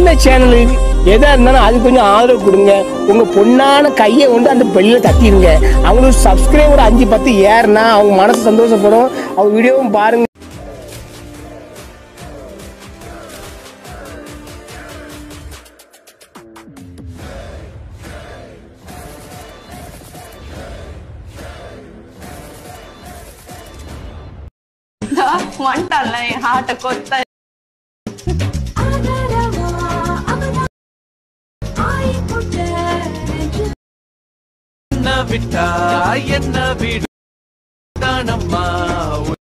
சின்ன சேனல் எதா இருந்தாலும் அது கொஞ்சம் ஆதரவு கொடுங்க உங்க பொண்ணான கையை வந்து அந்த பெல்லில தட்டிடுங்க அவங்களுக்கு சப்ஸ்கிரைபர் அஞ்சு பத்து ஏறுனா அவங்க மனசு சந்தோஷப்படும் அவங்க வீடியோவும் பாருங்க வந்துட்டான்ல என் ஹார்ட்டை கொத்த என்ன விட்டா என்ன விடு தானம்மா